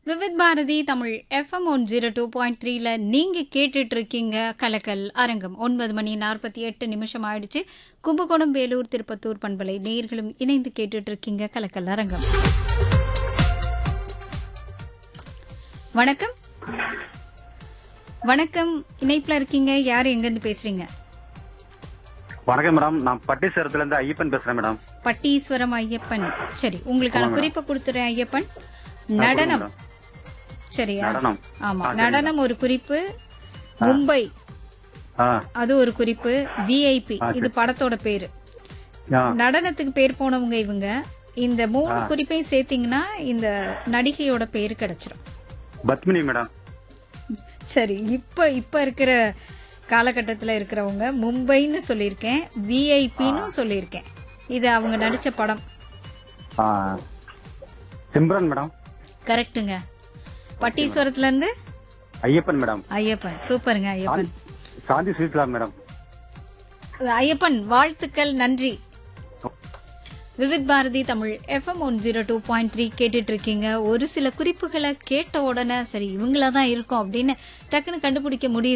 Vividh Bharati Tamil FM one zero two point த்ரீல நீங்க கேட்டுட்டு இருக்கீங்க கலக்கல் அரங்கம் ஒன்பது மணி நாற்பத்தி எட்டு நிமிஷம் ஆயிடுச்சு கும்பகோணம் வேலூர் திருப்பத்தூர் பண்பலை நேர்களும் இணைந்து கேட்டுட்டு இருக்கீங்க கலக்கல் அரங்கம் வணக்கம் வணக்கம் இணைப்புல இருக்கீங்க யார் எங்கிருந்து பேசுறீங்க வணக்கம் மேடம் நான் பட்டீஸ்வரத்துல இருந்து ஐயப்பன் பேசுறேன் மேடம் பட்டீஸ்வரம் ஐயப்பன் சரி உங்களுக்கான குறிப்பை கொடுத்துறேன் ஐயப்பன் நடனம் மேடம். சரியா நடனம் ஆமா ஆ, சரி நடனம் ஒரு குறிப்பு மும்பை ஆ அது ஒரு குறிப்பு விஐபி இது படத்தோட பேரு ஆ நடனத்துக்கு பேர் போனவங்க இவங்க இந்த மூணு குறிப்பையும் சேர்த்தீங்கன்னா இந்த நடிகையோட பேர் கிடைச்சிரும் பத்மினி மேடம் சரி இப்ப இப்ப இருக்கிற காலகட்டத்துல இருக்கிறவங்க மும்பைன்னு சொல்லியிருக்கேன் விஐபின்னு சொல்லியிருக்கேன் இது அவங்க நடிச்ச படம் ஆ சிம்ரன் மேடம் கரெக்ட்டுங்க பட்டீஸ்வரத்துல இருந்து ஐயப்பன் மேடம் ஐயப்பன் சூப்பருங்க ஐயப்பன் சாந்தி ஸ்வீட்லா மேடம் ஐயப்பன் வாழ்த்துக்கள் நன்றி Vividh Bharati Tamil FM one zero two point three கேட்டுட்டு இருக்கீங்க ஒரு சில குறிப்புகளை கேட்ட உடனே சரி இவங்களா தான் இருக்கும் அப்படின்னு டக்குன்னு கண்டுபிடிக்க முடியுது